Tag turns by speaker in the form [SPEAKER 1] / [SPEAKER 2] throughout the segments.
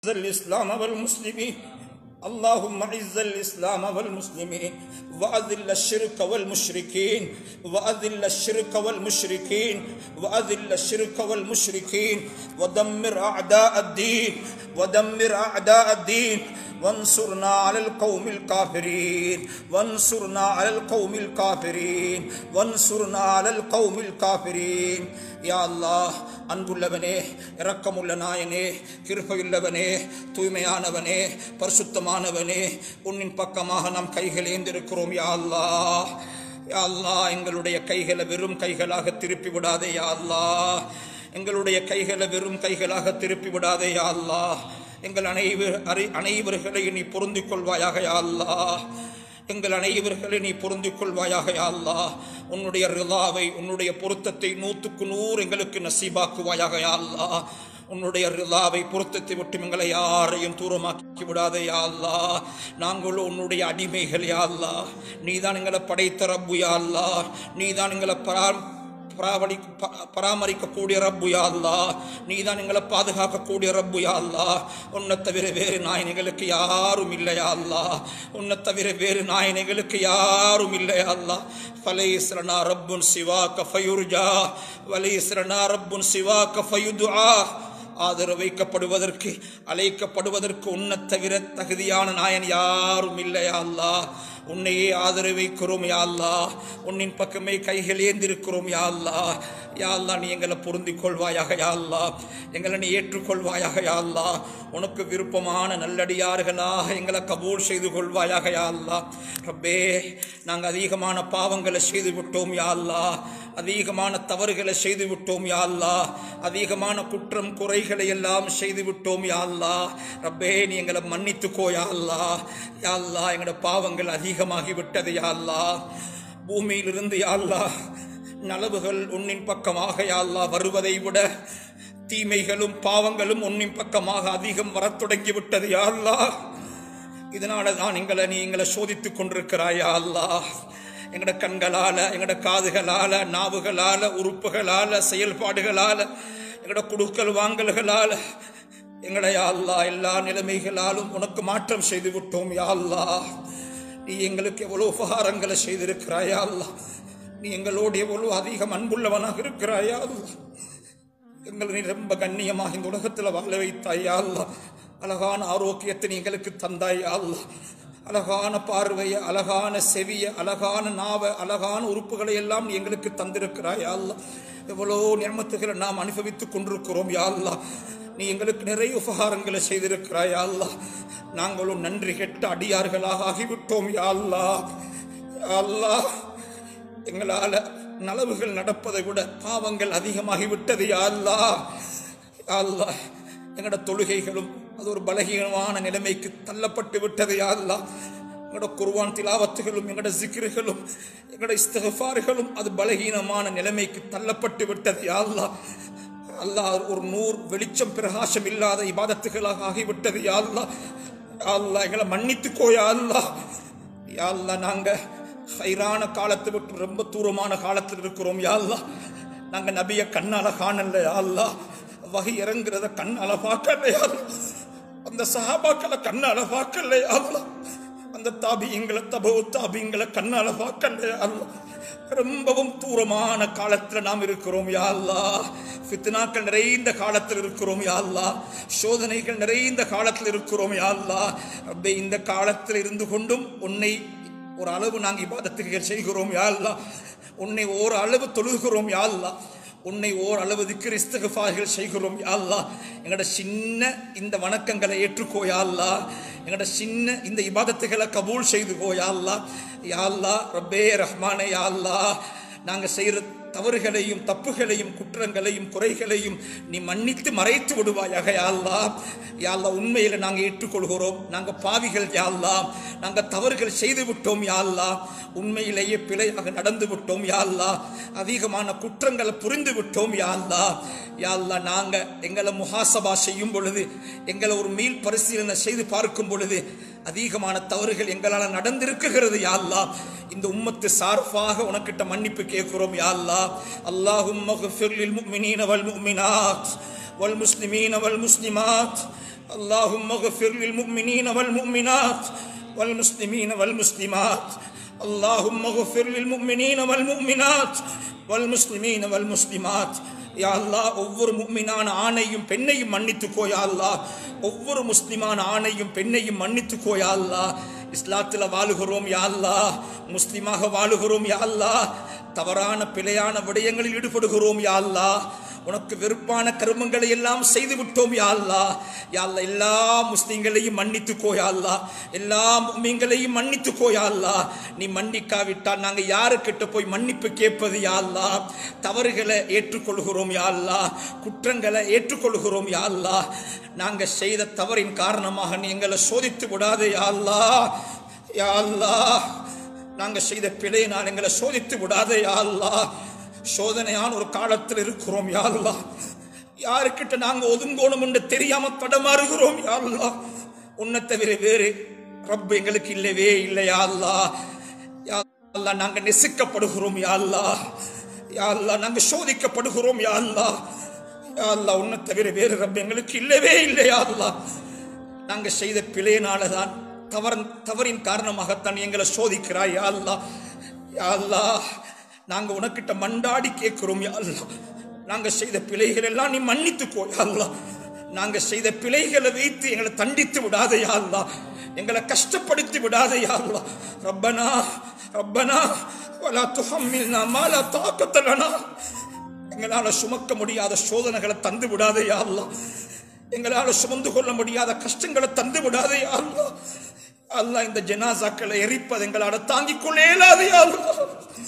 [SPEAKER 1] الإسلام والمسلمين اللهم اعز الإسلام والمسلمين وأذل الشرك والمشركين وأذل الشرك والمشركين وأذل الشرك والمشركين ودمر أعداء الدين ودمر أعداء الدين وانصرنا على القوم الكافرين وانصرنا على القوم الكافرين وانصرنا على القوم الكافرين யா அல்லாஹ் அன்புள்ளவனே இரக்கமுள்ள நாயனே கிருபையுள்ளவனே தூய்மையானவனே பரிசுத்தமானவனே உன்னின் பக்கமாக நாம் கைகள் ஏந்திருக்கிறோம் யா அல்லாஹ் யா அல்லாஹ் எங்களுடைய கைகளை வெறும் கைகளாக திருப்பி விடாதே யா அல்லாஹ் எங்களுடைய கைகளை வெறும் கைகளாக திருப்பி விடாதே யா அல்லாஹ் எங்கள் அனைவர் அரை அனைவர்களையும் நீ பொருந்திக் கொள்வாயாக யா அல்லாஹ் எங்கள் அனைவர்களை நீ பொருந்திக் கொள்வாயாக யா அல்லாஹ் உன்னுடைய ரிலாவை உன்னுடைய பொருத்தத்தை நூற்றுக்கு நூறு எங்களுக்கு நசீபாக்குவாயாக யா அல்லாஹ் உன்னுடைய ரிலாவை பொருத்தத்தை விட்டு எங்களை யாரையும் தூரமாக்கி விடாதே யா அல்லாஹ் நாங்களும் உன்னுடைய அடிமைகள் யா அல்லாஹ் நீதான் எங்களை படைத்த ரப்பு யா அல்லாஹ் நீதான் எங்களை பரா பராமரி ப- பராமரிக்கக்கூடிய ரப்பு யா அல்லாஹ் நீதான் எங்களை பாதுகாக்கக்கூடிய ரப்பு யா அல்லாஹ் உன்னை தவிர வேறு நாயனைகளுக்கு யாரும் இல்லையா அல்லாஹ் உன்னை தவிர வேறு நாயனைகளுக்கு யாரும் இல்லையா அல்லாஹ் ஃபலைஸ்ரனா ரப்புன் சிவா கஃபயுர்ஜா வலைஸ்ரனா ரப்புன் சிவா கஃபயுதுஆ ஆதரவு வைக்கப்படுவதற்கு அழைக்கப்படுவதற்கு உன்னை தவிர தகுதியான நாயன் யாரும் இல்லையா அல்லாஹ் உன்னையே ஆதரவு வைக்கிறோம் யா அல்லாஹ் உன்னின் பக்கமே கைகள் ஏந்திருக்கிறோம் யா அல்லாஹ் யா அல்லாஹ் நீ எங்களை பொருந்திக் கொள்வாயாக யா அல்லாஹ் எங்களை நீ ஏற்றுக்கொள்வாயாக யா அல்லாஹ் உனக்கு விருப்பமான நல்லடியார்களாக எங்களை கபூல் செய்து கொள்வாயாக யா அல்லாஹ் ரப்பே நாங்கள் அதிகமான பாவங்களை செய்து விட்டோம் யா அல்லாஹ் அதிகமான தவறுகளை செய்து விட்டோம் யா அல்லாஹ் அதிகமான குற்றம் குறைகளை எல்லாம் செய்து விட்டோம் யா அல்லாஹ் ரப்பே நீ எங்களை மன்னித்துக்கோ யா அல்லாஹ் யா அல்லாஹ் எங்களோட பாவங்கள் அதிகமாகி விட்டது யா அல்லாஹ் பூமியிலிருந்து யா அல்லாஹ் நலவுகள் உன்னின் பக்கமாக யா அல்லாஹ் வருவதை விட தீமைகளும் பாவங்களும் உன்னின் பக்கமாக அதிகம் வரத் தொடங்கி விட்டது யா அல்லாஹ் இதனால தான் எங்களை நீ எங்களை சோதித்துக் கொண்டிருக்கிறாயா அல்லாஹ் எங்கட கண்களால எங்கட காதுகளால நாவுகளால உறுப்புகளால செயல்பாடுகளால எங்கட குடுக்கல் வாங்கல்களால எங்களை யா அல்லாஹ் எல்லா நிலைமைகளாலும் உனக்கு மாற்றம் செய்து விட்டோம் யா அல்லாஹ் நீ எங்களுக்கு எவ்வளவு உபகாரங்களை செய்திருக்கிறாயா அல்லாஹ் நீ எங்களோடு எவ்வளவு அதிகம் அன்புள்ளவனாக இருக்கிறாயா அல்லாஹ் எங்களை நீ ரொம்ப கண்ணியமாக இந்த உலகத்தில் வாழ வைத்தாயா அல்லாஹ் அழகான ஆரோக்கியத்தை நீ எங்களுக்கு தந்தாயா அல்லாஹ் அழகான பார்வையை அழகான செவிய அழகான நாவ அழகான உறுப்புகளை எல்லாம் நீ எங்களுக்கு தந்திருக்கிறாயா அல்லாஹ் எவ்வளோ நியமத்துகளை நாம் அனுபவித்துக் கொண்டிருக்கிறோம் யா அல்லாஹ் நீ எங்களுக்கு நிறைய உபகாரங்களை செய்திருக்கிறாயா அல்லாஹ் நாங்களும் நன்றி கெட்ட அடியார்களாக ஆகிவிட்டோம் யா அல்லாஹ் யா அல்லாஹ் எங்களால நலவுகள் நடப்பதை விட பாவங்கள் அதிகமாகி விட்டது யா அல்லாஹ் யா அல்லாஹ் எங்களோட தொழுகைகளும் அது ஒரு பலகீனமான நிலைமைக்கு தள்ளப்பட்டு விட்டது யா அல்லாஹ் எங்களோட குர்வான் திலாவத்துகளும் எங்களோட ஜிக்ருகளும் எங்களோட இஸ்தகஃபாறுகளும் அது பலகீனமான நிலைமைக்கு தள்ளப்பட்டு விட்டது யா அல்லாஹ் அல்லாஹ் ஒரு நூறு வெளிச்சம் பிரகாசம் இல்லாத இபாதத்துகளாக ஆகிவிட்டது யா அல்லாஹ் யா அல்லாஹ் எங்களை மன்னித்துக்கோ யா அல்லாஹ் யா அல்லாஹ் நாங்க ஹைரான காலத்தை விட்டு ரொம்ப தூரமான காலத்தில் இருக்கிறோம் யா அல்லாஹ் நாங்க நபிய கண்ணால காணல யா அல்லாஹ் வகை இறங்குறத கண்ணால பார்க்கல யா அல்லாஹ். அந்த சஹாபாக்களை கண்ணால பார்க்கல யா அல்லாஹ் அந்த தாபியங்களை தபோ தாபியங்களை கண்ணால பார்க்கல யா அல்லாஹ் ரொம்பவும் தூரமான காலத்துல நாம் இருக்கிறோம் யா அல்லாஹ் ஃபித்னாக்கள் நிறைந்த காலத்தில் இருக்கிறோம் யா அல்லாஹ் சோதனைகள் நிறைந்த காலத்தில் இருக்கிறோம் யா அல்லாஹ் ரப்பே இந்த காலத்தில் இருந்து கொண்டும் உன்னை ஒரு அளவு நாங்கள் இபாதத்துகள் செய்கிறோம் யா அல்லாஹ் உன்னை ஓர் அளவு தொழுகிறோம் யா அல்லாஹ் உன்னை ஓர் அளவு திக்ரிஸ்தகஃபார்கள் செய்கிறோம் யா அல்லாஹ் எங்களோட சின்ன இந்த வணக்கங்களை ஏற்றுக்கோ யா அல்லாஹ் எங்களோட சின்ன இந்த இபாதத்துகளை கபூல் செய்துக்கோ யா அல்லாஹ் யா அல்லாஹ் ரப்பே ரஹ்மானே யா அல்லாஹ் நாங்கள் செய்கிற தவறுகளையும் தப்புகளையும் குற்றங்களையும் குறைகளையும் நீ மன்னித்து மறைத்து விடுவாயாக யா அல்லாஹ் யா அல்லாஹ் உண்மையில நாங்கள் ஏற்றுக்கொள்கிறோம் நாங்கள் பாவிகள் யா அல்லாஹ் நாங்கள் தவறுகள் செய்து விட்டோம் யா அல்லாஹ் உண்மையிலேயே பிழையாக நடந்து விட்டோம் யா அல்லாஹ் அதிகமான குற்றங்களை புரிந்து விட்டோம் யா அல்லாஹ் யா அல்லாஹ் நாங்க எங்களை முஹாசபா செய்யும் பொழுது எங்களை ஒரு மீள் பரிசீலனை செய்து பார்க்கும் பொழுது அதிகமான தவறுகள் எங்களால் நடந்திருக்குகிறது யா அல்லாஹ் இந்த உம்மத்து சார்பாக உனக்கிட்ட மன்னிப்பு கேட்கிறோம் யா அல்லாஹ் அல்லாஹும் முஃமினீன வல் முஃமினாத் வல் முஸ்லிமீன வல் முஸ்லிமாத் اللهم اغفر للمؤمنين والمؤمنات والمسلمين والمسلمات اللهم اغفر للمؤمنين والمؤمنات والمسلمين والمسلمات யா அல்லாஹ் ஒவ்வொரு முக்மினான ஆணையும் பெண்ணையும் மன்னித்துக்கோ யா அல்லாஹ் ஒவ்வொரு முஸ்லிமான ஆணையும் பெண்ணையும் மன்னித்துக்கோ யா அல்லாஹ் இஸ்லாத்தில் வாழுகிறோம் யா அல்லாஹ் முஸ்லிமாக வாழுகிறோம் யா அல்லாஹ் தவறான பிழையான விடயங்களில் ஈடுபடுகிறோம் யா அல்லாஹ் உனக்கு வெறுப்பான கருமங்களை எல்லாம் செய்து விட்டோம் யா அல்லாஹ் யா அல்லாஹ் எல்லா முஸ்லிம்களையும் மன்னித்துக்கோ யா அல்லாஹ் எல்லா முஸ்லிம்களையும் மன்னித்துக்கோ யா அல்லாஹ் நீ மன்னிக்காவிட்டால் நாங்க யாருக்கிட்ட போய் மன்னிப்பு கேட்பது யா அல்லாஹ் தவறுகளை ஏற்றுக்கொள்கிறோம் யா அல்லாஹ் குற்றங்களை ஏற்றுக்கொள்கிறோம் யா அல்லாஹ் நாங்க செய்த தவறின் காரணமாக நீ எங்களை சோதித்து விடாதே யா அல்லாஹ் யா அல்லாஹ் நாங்க செய்த பிழையினால் எங்களை சோதித்து விடாதே யா அல்லாஹ் சோதனையான ஒரு காலத்தில் இருக்கிறோம் யா அல்லாஹ் யாருக்கிட்ட நாங்க ஒதுங்கோணும் என்று தெரியாம தடமாறுகிறோம் யா அல்லாஹ் உன்னை தவிர வேறு ரப் எங்களுக்கு இல்லவே இல்லையா அல்லாஹ் யா அல்லாஹ் நாங்க நெசுக்கப்படுகிறோம் யா அல்லாஹ் யா அல்லாஹ் நாங்க சோதிக்கப்படுகிறோம் யா அல்லாஹ் யா அல்லாஹ் உன்னை தவிர வேறு ரப் எங்களுக்கு இல்லவே இல்லையா அல்லாஹ் நாங்க செய்த பிழையினால தான் தவறன் தவறின் காரணமாகத்தான் எங்களை சோதிக்கிறாய் யா அல்லாஹ் யா அல்லாஹ் நாங்க உனக்கிட்ட மண்டாடி கேட்கிறோம் யா அல்லாஹ் நாங்க செய்த பிழைகள் எல்லாம் நீ மன்னித்துக்கோ யா அல்லாஹ் நாங்க செய்த பிழைகளை வைத்து எங்களை தண்டித்து விடாதே யா அல்லாஹ் எங்களை கஷ்டப்படுத்தி விடாதே யா அல்லாஹ் ரப்பனா ரப்பனா வலா துஹம்மில்னா மா லா தாக்கத்த லனா எங்களால சுமக்க முடியாத சோதனைகளை தந்து விடாதே யா அல்லாஹ் எங்களால சுமந்து கொள்ள முடியாத கஷ்டங்களை தந்து விடாதே யா அல்லாஹ் அல்லாஹ் இந்த ஜனாசாக்களை எரிப்பது எங்களால தாங்கிக் கொள்ள இயலாது யா அல்லாஹ்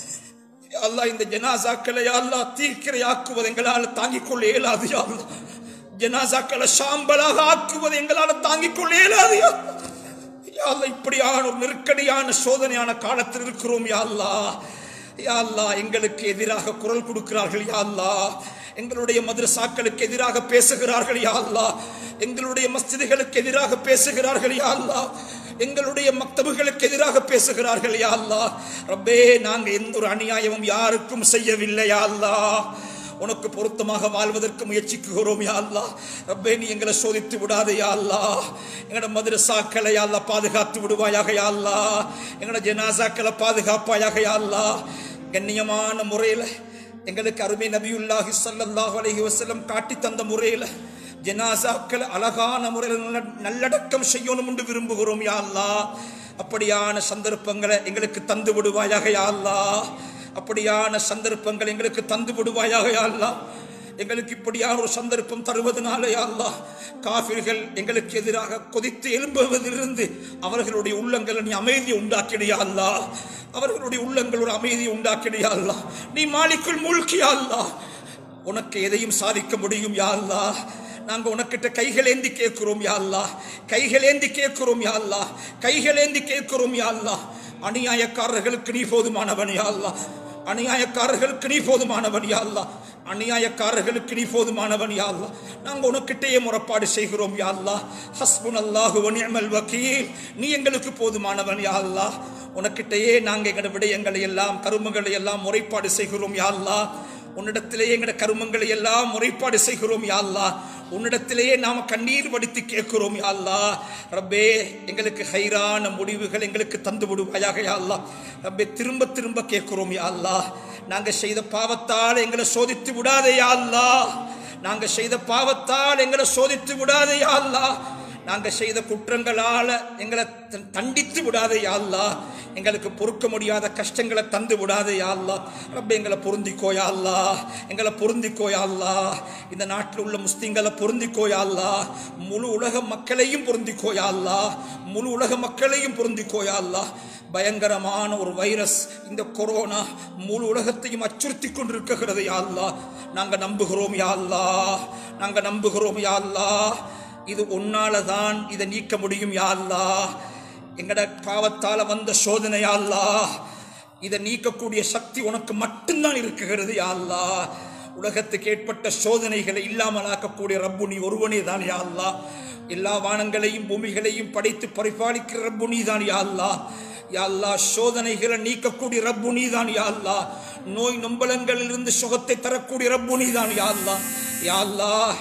[SPEAKER 1] யா அல்லாஹ் இந்த ஜனாசாக்களை யா அல்லாஹ் தீக்கிரையாக்குவது எங்களால தாங்கிக் கொள்ள இயலாது யா அல்லாஹ் ஜனாசாக்களை சாம்பலாக ஆக்குவது எங்களால தாங்கிக் கொள்ள இயலாது யா அல்லாஹ். யா அல்லாஹ் இப்படியான ஒரு நெருக்கடியான சோதனையான காலத்தில் இருக்கிறோம் யா அல்லாஹ் யா அல்லாஹ் எங்களுக்கு எதிராக குரல் கொடுக்கிறார்கள் யா அல்லாஹ் எங்களுடைய மதரசாக்களுக்கு எதிராக பேசுகிறார்கள் யா அல்லாஹ் எங்களுடைய மஸ்ஜிதுகளுக்கு எதிராக பேசுகிறார்கள் யா அல்லாஹ் எங்களுடைய மக்தபுகளுக்கு எதிராக பேசுகிறார்கள் யா அல்லாஹ் ரப்பே நாங்க எந்த ஒரு அநியாயமும் யாருக்கும் செய்யவில்லை யா அல்லாஹ் உனக்கு பொருத்தமாக வாழ்வதற்கு முயற்சிக்குகிறோம் யா அல்லாஹ் ரப்பே நீ எங்களை சோதித்து விடாதே யா அல்லாஹ் எங்களோட மதரசாக்களை யா அல்லாஹ் பாதுகாத்து விடுவாயாக யா அல்லாஹ் எங்களோட ஜனாசாக்களை பாதுகாப்பாயாக யா அல்லாஹ் கண்ணியமான முறையில் எங்களுக்கு அருமை நபியுல்லாஹி ஸல்லல்லாஹு அலைஹி வஸல்லம் காட்டி தந்த முறையில் ஜனாசாக்களை அழகான முறையில் நல்ல- நல்லடக்கம் செய்யணும் என்று விரும்புகிறோம் யா அல்லாஹ் அப்படியான சந்தர்ப்பங்களை எங்களுக்கு தந்து விடுவாயாக யா அல்லாஹ் அப்படியான சந்தர்ப்பங்கள் எங்களுக்கு தந்து விடுவாயாக யா அல்லாஹ் எங்களுக்கு இப்படியான ஒரு சந்தர்ப்பம் தருவதனால யா அல்லாஹ் காபிர்கள் எங்களுக்கு எதிராக கொதித்து எழும்புவதிலிருந்து அவர்களுடைய உள்ளங்களை நீ அமைதியை உண்டாக்கிடையா அல்லாஹ் அவர்களுடைய உள்ளங்கள் ஒரு அமைதியை உண்டாக்கிடையா அல்லாஹ் நீ மாலிக்குள் மூழ்கியா அல்லாஹ் உனக்கு எதையும் சாதிக்க முடியும் யா அல்லாஹ் நாங்க உனக்கிட்ட கைகளேந்தி கேட்கிறோம் யா அல்லாஹ் கைகளேந்தி கேட்கிறோம் யா அல்லாஹ் கைகளேந்தி கேட்கிறோம் யா அல்லாஹ் அநியாயக்காரர்களுக்கு நீ போதுமானவன் யா அல்லாஹ் அநியாயக்காரர்களுக்கு நீ போதுமானவன் யா அல்லாஹ் அநியாயக்காரர்களுக்கு நீ போதுமானவன் யா அல்லாஹ் நாங்க உனக்கிட்டேயே முறப்பாடு செய்கிறோம் யா அல்லாஹ் ஹஸ்புன் அல்லாஹு வனியமல் வக்கீல் நீ எங்களுக்கு போதுமானவன் யா அல்லாஹ் உனக்கிட்டேயே நாங்க எங்களோட விடயங்களை எல்லாம் கருமங்களை எல்லாம் முறைப்பாடு செய்கிறோம் யா அல்லாஹ் உன்னிடத்திலேயே எங்கட கருமங்களை எல்லாம் முறைப்பாடு செய்கிறோம் யா அல்லாஹ் உன்னிடத்திலேயே நாம கண்ணீர் வடித்து கேட்கிறோம் யா அல்லாஹ் ரப்பே எங்களுக்கு ஹைரான முடிவுகள் எங்களுக்கு தந்து விடுவாயாக யா அல்லாஹ் ரப்பே திரும்ப திரும்ப கேட்கிறோம் யா அல்லாஹ் நாங்க செய்த பாவத்தால் எங்களை சோதித்து விடாதே யா அல்லாஹ் நாங்க செய்த பாவத்தால் எங்களை சோதித்து விடாதே யா அல்லாஹ் நாங்க செய்த குற்றங்களால எங்களை த- தண்டித்து விடாதே யா அல்லாஹ் எங்களுக்கு பொறுக்க முடியாத கஷ்டங்களை தந்து விடாதே யா அல்லாஹ் ரப்ப எங்களை பொருந்திக்கோயா அல்லாஹ் எங்களை பொருந்திக்கோயா அல்லாஹ் இந்த நாட்டில் உள்ள முஸ்லிம்களை பொருந்திக்கோயா அல்லாஹ் முழு உலக மக்களையும் பொருந்திக்கோயா அல்லாஹ் முழு உலக மக்களையும் பொருந்திக்கோயா அல்லாஹ் பயங்கரமான ஒரு வைரஸ் இந்த கொரோனா முழு உலகத்தையும் அச்சுறுத்தி கொண்டிருக்கிறது யா அல்லாஹ் நாங்க நம்புகிறோம் யா அல்லாஹ் நாங்க நம்புகிறோம் யா அல்லாஹ் இது உன்னால தான் இதை நீக்க முடியும் யா அல்லாஹ் எங்கட பாவத்தால வந்த சோதனை யா அல்லாஹ் இதை நீக்கக்கூடிய சக்தி உனக்கு மட்டும்தான் இருக்குகிறது யா அல்லாஹ் உலகத்துக்கு ஏற்பட்ட சோதனைகளை இல்லாமலாக்கக்கூடிய ரப்பு நீ ஒருவனே தான் யா அல்லாஹ் எல்லா வானங்களையும் பூமிகளையும் படைத்து பரிபாலிக்கிற ரப்பு நீ தான் யா அல்லாஹ் யா அல்லாஹ் சோதனைகளை நீக்கக்கூடிய ரப்பு நீ தான் யா அல்லாஹ் நோய் நொம்பலங்களிலிருந்து சுகத்தை தரக்கூடிய ரப்பு நீ தான் யா அல்லாஹ் யா அல்லாஹ்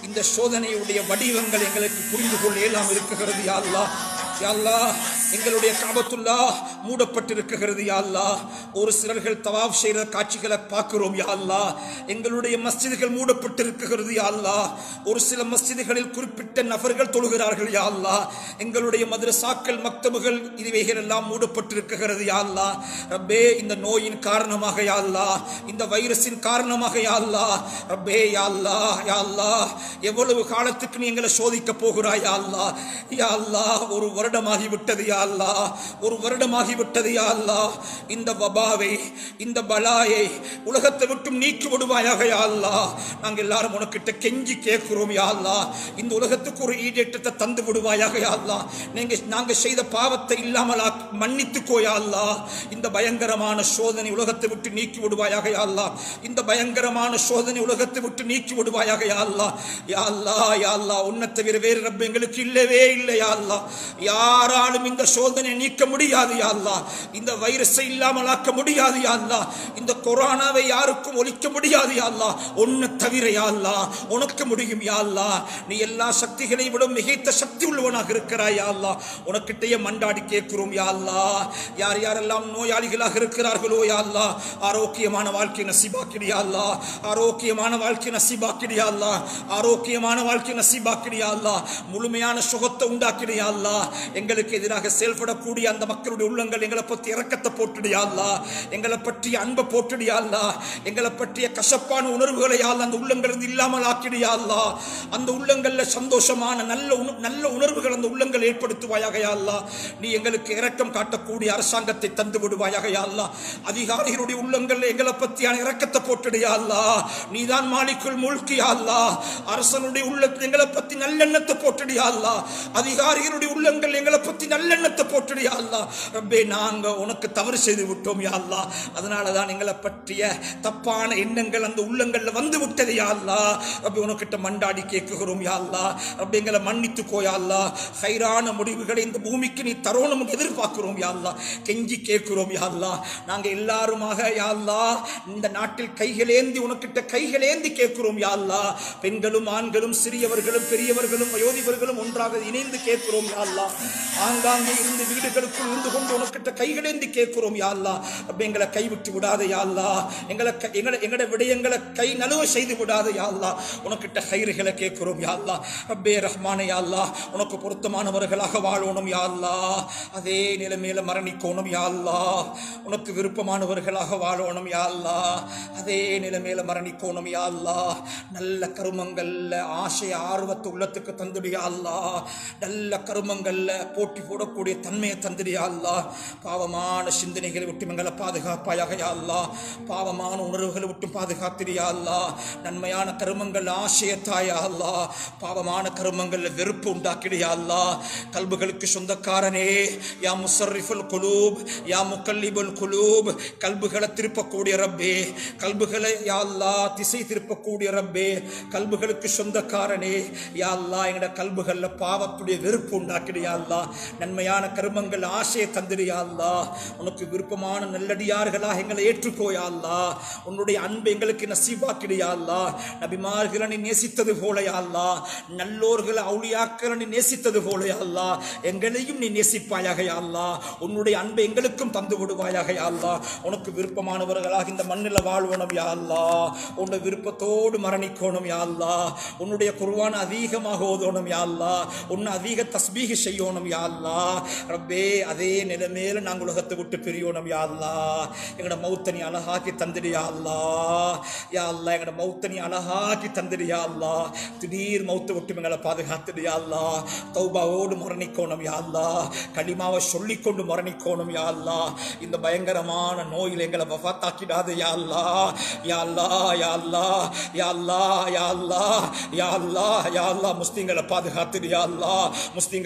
[SPEAKER 1] இந்த சோதனையுடைய வடிவங்கள் எங்களுக்கு புரிந்து கொள்ள இயலாமல் இருக்குகிறது யா அல்லாஹ் யா அல்லாஹ் எங்களுடைய காபத்துல்லா மூடப்பட்டிருக்கிறது யா அல்லாஹ் ஒரு சிலர்கள் தவாப் செய்கிற காட்சிகளை பார்க்கிறோம் யா அல்லாஹ் எங்களுடைய மஸ்ஜிதுகள் மூடப்பட்டிருக்கிறது யா அல்லாஹ் ஒரு சில மஸ்ஜிதுகளில் குறிப்பிட்ட நபர்கள் தொழுகிறார்கள் யா அல்லாஹ் எங்களுடைய மதரசாக்கள் மக்தபுகள் இதுவைகள் எல்லாம் மூடப்பட்டிருக்கிறது யா அல்லாஹ் ரப்பே இந்த நோயின் காரணமாக யா அல்லாஹ் இந்த வைரஸின் காரணமாக யா அல்லாஹ் ரப்பே யா அல்லாஹ் யா அல்லாஹ் எவ்வளவு காலத்துக்கு நீ எங்களை சோதிக்க போகிறாய் யா அல்லாஹ் யா அல்லாஹ் ஒரு வருடமாகி விட்டது யா அல்லாஹ் ஒரு வருடமாகி விட்டது யா அல்லாஹ் இந்த வபாவை இந்த பலாயை உலகத்தை விட்டும் நீக்கி விடுவாயாக யா அல்லாஹ் நாங்க எல்லாரும் உனக்கிட்ட கெஞ்சி கேட்கிறோம் யா அல்லாஹ் இந்த உலகத்துக்கு ஒரு ஈடேற்றத்தை தந்து விடுவாயாக யா அல்லாஹ் நீங்க நாங்க செய்த பாவத்தை இல்லாமல் ஆக்கி- மன்னித்துக்கோ யா அல்லாஹ் இந்த பயங்கரமான சோதனை உலகத்தை விட்டு நீக்கி விடுவாயாக யா அல்லாஹ் இந்த பயங்கரமான சோதனை உலகத்தை விட்டு நீக்கி விடுவாயாக யா அல்லாஹ் யா அல்லாஹ் யா அல்லாஹ் உன்னை தவிர வேறு ரப்ப எங்களுக்கு இல்லவே இல்லை யா அல்லாஹ் யாராலும் இந்த சோதனை நீக்க முடியாது யா அல்லாஹ் இந்த வைரஸை இல்லாமல் ஆக்க முடியாது யா அல்லாஹ் இந்த கொரோனாவை யாருக்கும் ஒழிக்க முடியாது யா அல்லாஹ் உன்னை தவிர யா அல்லாஹ் உனக்கு முடியும் யா அல்லாஹ் நீ எல்லா சக்திகளை விட மிகைத்த சக்தி உள்ளவனாக இருக்கிறாய் யா அல்லாஹ் உனக்கிட்டயே மண்டாடி கேட்கிறோம் யா அல்லாஹ் யார் யாரெல்லாம் நோயாளிகளாக இருக்கிறார்களோ யா அல்லாஹ் ஆரோக்கியமான வாழ்க்கை நசிபாக்கிடியா அல்லாஹ் ஆரோக்கியமான வாழ்க்கை நசிபாக்கிடியா அல்லாஹ் ஆரோக்கியமான வாழ்க்கை நசிபாக்கிடியா அல்லாஹ் முழுமையான சுகத்தை உண்டாக்கிடியா அல்லாஹ் எங்களுக்கு எதிராக செயல்படக்கூடிய அந்த மக்களுடைய உள்ளங்கள் எங்களை பற்றி இறக்கத்தை போட்டுடியா அல்லாஹ் எங்களை பற்றிய அன்பை போட்டுடியா அல்லாஹ் எங்களை பற்றிய கசப்பான உணர்வுகளை யா அல்லாஹ் அந்த உள்ளங்கள் இருந்து இல்லாமல் ஆக்கிடியா அல்லாஹ் அந்த உள்ளங்கள்ல சந்தோஷமான நல்ல உண- நல்ல உணர்வுகள் அந்த உள்ளங்கள் ஏற்படுத்துவாயாக யா அல்லாஹ் நீ எங்களுக்கு இரக்கம் காட்டக்கூடிய அரசாங்கத்தை தந்து விடுவாயாக யா அல்லாஹ் அதிகாரிகளுடைய உள்ளங்கள்ல எங்களை பற்றியான இரக்கத்தை போட்டுடியா அல்லாஹ் நீதான் மாலிக்குள் முழ்கியா அல்லாஹ் அரசனுடைய உள்ளத்தில் எங்களை பத்தி நல்லெண்ணத்தை போட்டுடியா அல்லாஹ் அதிகாரிகளுடைய உள்ளங்கள் எங்களை பத்தி நல்லெண்ணத்தை போட்டுடியா அல்லாஹ் ரப்பே நாங்க உனக்கு தவறு செய்து விட்டோம் யா அல்லாஹ் அதனால தான் எங்களை பற்றிய தப்பான எண்ணங்கள் அந்த உள்ளங்கள்ல வந்து விட்டது யா அல்லாஹ் ரப்பே உனக்கிட்ட மண்டாடி கேட்குகிறோம் யா அல்லாஹ் ரப்பே எங்களை மன்னித்துக்கோ யா அல்லாஹ் ஹைரான முடிவுகளை இந்த பூமிக்கு நீ தரோணும் எதிர்பார்க்கிறோம் யா அல்லாஹ் கெஞ்சி கேட்கிறோம் யா அல்லாஹ் நாங்க எல்லாருமாக யா அல்லாஹ் இந்த நாட்டில் கைகளேந்தி உனக்கிட்ட கைகளேந்தி கேட்கிறோம் யா அல்லாஹ் பெண்களும் ஆண்களும் சிறியவர்களும் பெரியவர்களும் வயோதிபர்களும் ஒன்றாக இணைந்து கேட்கிறோம் யா அல்லாஹ் ஆங்காங்கே இருந்து வீடுகளுக்குள் இருந்து கொண்டு உனக்கிட்ட கைகளேந்தி கேட்கிறோம் யா அல்லாஹ் அப்ப எங்களை கைவிட்டு விடாத யா அல்லாஹ் எங்களை க- எங்களை எங்களுடைய விடயங்களை கை நழுவ செய்து விடாத யா அல்லாஹ் உனக்கிட்ட கயிறுகளை கேட்கிறோம் யா அல்லாஹ் ரப்பே ரஹ்மானே யா அல்லாஹ் உனக்கு பொருத்தமானவர்களாக வாழணும் யா அல்லாஹ் அதே நிலைமையில மரணிக்கணும் யா அல்லாஹ் உனக்கு விருப்பமானவர்களாக வாழணும் யா அல்லாஹ் அதே நிலைமையில மரணிக்கணும் யா அல்லாஹ் நல்ல கருமங்கள்ல ஆசை ஆர்வத்தை உள்ளத்துக்கு தந்துடியா அல்லாஹ் நல்ல கருமங்கள்ல போட்டி போடக்கூடிய தன்மையை தந்துடியா அல்லாஹ் பாவமான சிந்தனைகளை விட்டு எங்களை பாதுகாப்பாயாக யா அல்லாஹ் பாவமான உணர்வுகளை விட்டு பாதுகாத்திரியா அல்லாஹ் நன்மையான கருமங்கள் ஆசையத்தாயா அல்லாஹ் பாவமான கருமங்கள்ல வெறுப்பு உண்டாக்கிடியா அல்லாஹ் கல்புகளுக்கு சொந்தக்காரனே யா முசர்ரிஃபுல் குலூப் யா முக்கல்லிபுல் குலூப் கல்புகளை திருப்பக்கூடிய ரப்பே கல்புகளை யா அல்லாஹ் திசை திருப்பக்கூடிய ரப்பே கல்புகளுக்கு சொந்தக்காரனே யா அல்லாஹ் எங்கட கல்புகள்ல பாவத்துடைய வெறுப்பு உண்டாக்கிடியா அல்லாஹ் நன்மையான கருமங்கள் ஆசையை தந்திரியா அல்லாஹ் உனக்கு விருப்பமான நல்லடியார்களாக எங்களை ஏற்றுக்கோயா அல்லாஹ் உன்னுடைய அன்பை எங்களுக்கு நசீபாக்கிடியா அல்லாஹ் நபிமார்களை நீ நேசித்தது போல யா அல்லாஹ் நல்லோர்களை அவுளியாக்களை நீ நேசித்தது போல யா அல்லாஹ் எங்களையும் நீ நேசிப்பாயாக யா அல்லாஹ் உன்னுடைய அன்பை எங்களுக்கும் தந்து விடுவாயாக யா அல்லாஹ் உனக்கு விருப்பமானவர்களாக இந்த மண்ணில் வாழ்வணும் யா அல்லாஹ் உன்னுடைய விருப்பத்தோடு மரணிக்கணும் யா அல்லாஹ் உன்னுடைய குர்வான அதிகமாக ஓதணும் யா அல்லாஹ் உன்னை அதிக தஸ்பீக செய்யணும் யா அல்லாஹ் ரப்பே அதே நிலைமையில நாங்கள் உலகத்தை விட்டு பிரியணும் யா அல்லாஹ் எங்களோட மௌத்தனி அழகாக்கி தந்துடு யா அல்லாஹ் யா அல்லாஹ் எங்களோட மௌத்தனி அழகாக்கி தந்துடு யா அல்லாஹ் திடீர் மௌத்தை விட்டு எங்களை பாதுகாத்துடு யா அல்லாஹ் தௌபாவோடு மரணிக்கோணும் யா அல்லாஹ் களிமாவை சொல்லிக்கொண்டு மரணிக்கோணும் யா அல்லாஹ் இந்த பயங்கரமான நோயில் எங்களை வஃபாத்தாக்கிடாது யா அல்லாஹ் யா அல்லாஹ் யா அல்லாஹ் யா அல்லாஹ் யா அல்லாஹ் யா அல்லாஹ் யா அல்லாஹ் முஸ்லிம்களை பாதுகாத்துடு யா அல்லாஹ் முஸ்லிம்களை பாதுகா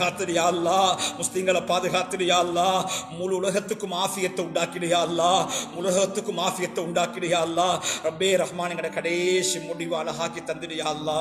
[SPEAKER 1] பாதுகாத்துறியா அல்லா முஸ்லிம்களை பாதுகாத்துறியா அல்லா முழு உலகத்துக்கும் ஆஃபியத்தை உண்டாக்கிறியா அல்லா முழு உலகத்துக்கும் ஆஃபியத்தை உண்டாக்கிறியா அல்லா ரப்பே ரஹ்மான் எங்கட கடைசி முடிவு அழகாக்கி தந்திரியா அல்லா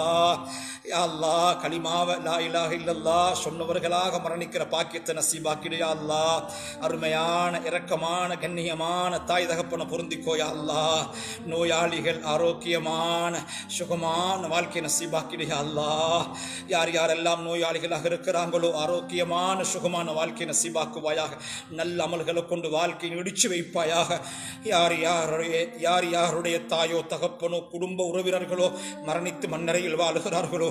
[SPEAKER 1] யா அல்லா கலிமாவ லா இலாஹ இல்லல்லா சொன்னவர்களாக மரணிக்கிற பாக்கியத்தை நசீபாக்கிறியா அல்லா அருமையான இரக்கமான கண்ணியமான தாய் தகப்பனை பொருந்திக்கோயா அல்லா நோயாளிகள் ஆரோக்கியமான சுகமான வாழ்க்கை நசீபாக்கிறியா அல்லா யார் யாரெல்லாம் நோயாளிகளாக இருக்கிறாங்களோ ஆரோக்கியமான சுகமான வாழ்க்கை நசீபாக்குவாயாக நல்ல அமல்களை கொண்டு வாழ்க்கையை இடிச்சு வைப்பாயாக யார் யாருடைய யார் யாருடைய தாயோ தகப்பனோ குடும்ப உறவினர்களோ மரணித்து மண்ணறையில் வாழுகிறார்களோ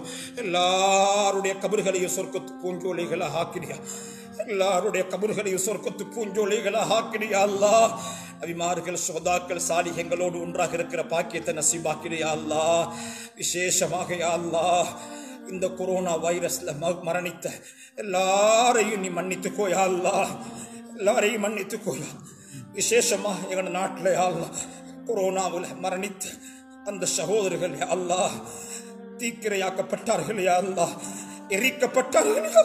[SPEAKER 1] எல்லாருடைய கபர்களையும் சொர்க்கத்து பூஞ்சோலிகளை ஆக்கிறியா எல்லாருடைய கபர்களையும் சொர்க்கத்து பூஞ்சோலிகளை ஆக்கிறியா அல்லா அபிமார்கள் சோதாக்கள் சாலிகங்களோடு ஒன்றாக இருக்கிற பாக்கியத்தை நசீபாக்கிறியா அல்லா விசேஷமாக யா அல்லா இந்த கொரோனா வைரஸ்ல ம- மரணித்த எல்லாரையும் நீ மன்னித்துக்கோயா அல்லா எல்லாரையும் மன்னித்துக்கோயா விசேஷமா எங்கள் நாட்டில் அல்லா கொரோனாவில் மரணித்த அந்த சகோதரர்கள் யா அல்லாஹ் தீக்கிரையாக்கப்பட்டார்கள் யா அல்லாஹ் எரிக்கப்பட்டார்கள் யா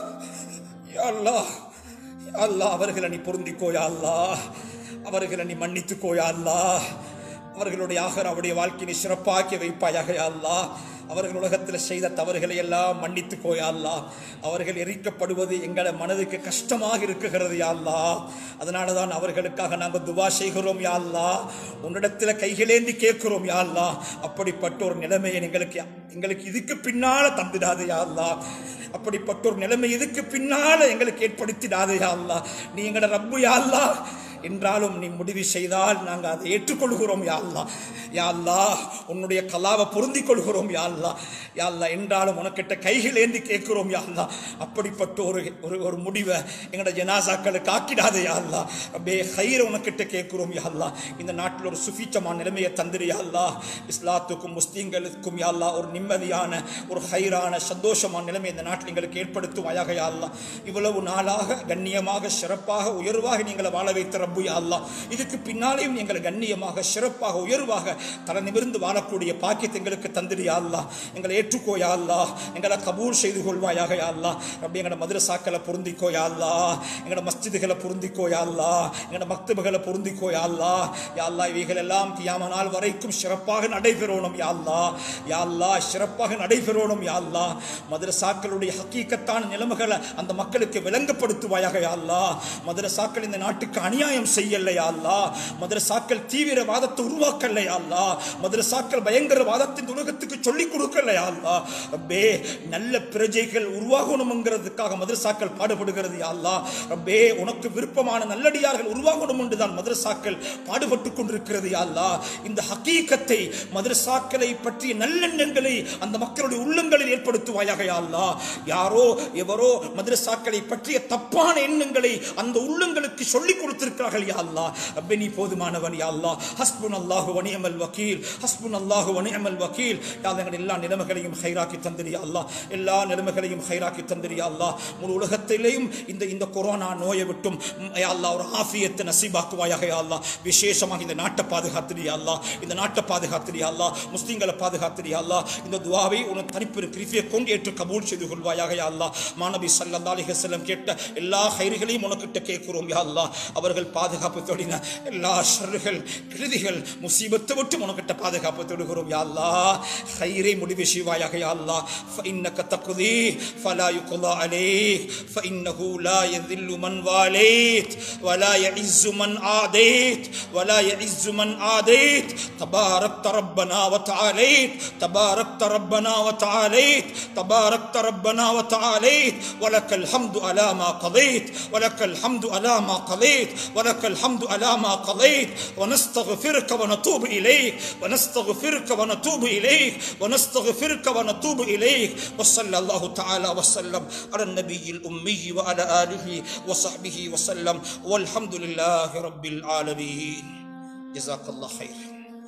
[SPEAKER 1] யா அல்லாஹ் யா அல்லாஹ் அவர்களை நீ பொருந்திக்கோயா அல்லாஹ் அவர்களை நீ மன்னித்துக்கோயா அல்லாஹ் அவர்களுடைய ஆகராவுடைய வாழ்க்கையை நீ சிறப்பாக்கி வைப்பாயாக யா அல்லாஹ் அவர்கள் உலகத்தில் செய்த தவறுகளை எல்லாம் மன்னித்து கோயா அல்லாஹ் அவர்கள் எரிக்கப்படுவது எங்களை மனதுக்கு கஷ்டமாக இருக்குகிறது யா அல்லாஹ் அதனால தான் அவர்களுக்காக நாங்கள் துவா செய்கிறோம் யா அல்லாஹ் உன்னிடத்தில் கைகளேந்தி கேட்கிறோம் யா அல்லாஹ் அப்படிப்பட்ட ஒரு நிலைமையை எங்களுக்கு எங்களுக்கு இதுக்கு பின்னால தந்துடாது யா அல்லாஹ் அப்படிப்பட்ட ஒரு நிலைமை இதுக்கு பின்னால எங்களுக்கு ஏற்படுத்திடாது யா அல்லாஹ் நீ எங்களோட ரப்பு யா அல்லாஹ் என்றாலும் நீ முடிவு செய்தால் நாங்கள் அதை ஏற்றுக்கொள்கிறோம் யா அல்லாஹ் யா அல்லாஹ் உன்னுடைய கலாவை பொருந்திக் கொள்கிறோம் யா அல்லாஹ் யா அல்லாஹ் என்றாலும் உனக்கிட்ட கைகள் ஏந்தி கேட்கிறோம் யா அல்லாஹ் அப்படிப்பட்ட ஒரு ஒரு ஒரு முடிவை எங்களோட ஜனாசாக்களுக்கு ஆக்கிடாதே யா அல்லாஹ் அப்படியே கயிறு உனக்கிட்ட கேட்கிறோம் யா அல்லாஹ் இந்த நாட்டில் ஒரு சுஃபீச்சமான நிலைமையை தந்திரு யா அல்லாஹ் இஸ்லாத்துக்கும் முஸ்லீம்களுக்கும் யா அல்லாஹ் ஒரு நிம்மதியான ஒரு ஹைரான சந்தோஷமான நிலைமை இந்த நாட்டில் எங்களுக்கு ஏற்படுத்துவாயாக யா அல்லாஹ் இவ்வளவு நாளாக கண்ணியமாக சிறப்பாக உயர்வாக நீங்களை வாழ வைத்த ரப்பு யா அல்லாஹ் இதுக்கு பின்னாலேயும் எங்களை கண்ணியமாக சிறப்பாக உயர்வாக தலை நிமிர்ந்து வாழக்கூடிய பாக்கியத்தை எங்களுக்கு தந்திரு யா அல்லாஹ் எங்களை ஏற்றுக்கோ யா அல்லாஹ் எங்களை கபூல் செய்து கொள்வாயாக யா அல்லாஹ் அப்படி எங்களோட மதுரசாக்களை பொருந்திக்கோ யா அல்லாஹ் எங்களோட மஸ்ஜிதுகளை பொருந்திக்கோ யா அல்லாஹ் எங்களோட மக்தபுகளை பொருந்திக்கோ யா அல்லாஹ் யா அல்லாஹ் இவைகள் எல்லாம் கியாம நாள் வரைக்கும் சிறப்பாக நடைபெறணும் யா அல்லாஹ் யா அல்லாஹ் சிறப்பாக நடைபெறணும் யா அல்லாஹ் மதரசாக்களுடைய ஹக்கீக்கத்தான நிலைமைகளை அந்த மக்களுக்கு விளங்கப்படுத்துவாயாக யா அல்லாஹ் மதரசாக்கள் இந்த நாட்டுக்கு அநியாயம் செய்யல யா அல்லாஹ் மதரசாக்கள் தீவிரவாதத்தை உருவாக்கல யா அல்லாஹ் மதரசாக்கள் பயங்கரவாதத்தின் உலகத்துக்கு சொல்லிக் கொடுக்கல யா அல்லாஹ் ரப்பே நல்ல பிரஜைகள் உருவாகணும்ங்கிறதுக்காக மதரசாக்கள் பாடுபடுகிறது யா அல்லாஹ் ரப்பே உனக்கு விருப்பமான நல்லடியார்கள் உருவாகணும் என்று தான் மதரசாக்கள் பாடுபட்டு கொண்டிருக்கிறது யா அல்லாஹ் இந்த ஹக்கீக்கத்தை மதரசாக்களை பற்றிய நல்லெண்ணங்களை அந்த மக்களுடைய உள்ளங்களில் ஏற்படுத்துவாயாக யா அல்லாஹ் யாரோ எவரோ மதரசாக்களை பற்றிய தப்பான எண்ணங்களை அந்த உள்ளங்களுக்கு சொல்லிக் கொடுத்திருக்கிறார்கள் யா அல்லாஹ் ரப்பே நீ போதுமானவன் யா அல்லாஹ் ஹஸ்புன் அல்லாஹு வனியமல் வக்கீல் ஹஸ்புன் அல்லாஹு வனியமல் வக்கீல் யா அல்லாஹ் எங்கள் எல்லா நிலைமைகளையும் ஹைராக்கி தந்திரியா அல்லாஹ் எல்லா நிலைமைகளையும் ஹைராக்கி தந்திரியா அல்லாஹ் முழு உலகத்திலேயும் இந்த இந்த கொரோனா நோயை விட்டும் ம், யா அல்லாஹ் ஒரு ஆஃபியத்தை நசீபாக்குவாயாக யா அல்லாஹ் விசேஷமாக இந்த நாட்டை பாதுகாத்திரியா அல்லாஹ் இந்த நாட்டை பாதுகாத்திரியா அல்லாஹ் முஸ்லீம்களை பாதுகாத்திரியா அல்லாஹ் இந்த துவாவை உனக்கு தனிப்பெரும் கிருஃபியை கொண்டு ஏற்று கபூல் செய்து கொள்வாயாக யா அல்லாஹ் மாணவி சல்லல்லாஹு அலைஹி வஸல்லம் கேட்ட எல்லா ஹைர்களையும் உனக்கிட்ட கேட்கிறோம் யா அல்லாஹ் அவர்கள் பாதுகாப்பு தொடின எல்லா ஷர்றுகள் கிருதிகள் முசீபத்தை விட்டு உனக்கிட்ட பாதுகாப்பு தொடுகிறோம் யா அல்லாஹ் ஹைரை முடிவு செய்வாயாக யா அல்லாஹ் فإنك تقضي فلا يقضى عليك فإنه لا يذل من واليت ولا يعز من عاديت ولا يعز من عاديت تباركت ربنا وتعاليت تباركت ربنا وتعاليت تباركت ربنا وتعاليت ولك الحمد على ما قضيت ولك الحمد على ما قضيت ولك الحمد على ما قضيت ونستغفرك ونتوب إليك ونستغفرك ونتوب إليك ونستغفرك ونتوب إليك وصلى الله تعالى وسلم على النبي الأمي وعلى آله وصحبه وسلم والحمد لله رب العالمين جزاك الله خير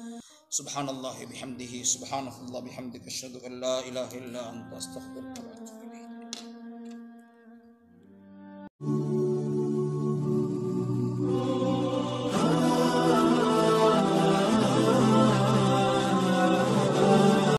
[SPEAKER 1] سبحان الله بحمده سبحانه الله بحمدك أشهد أن لا إله إلا أنت أستغفرك وأتوب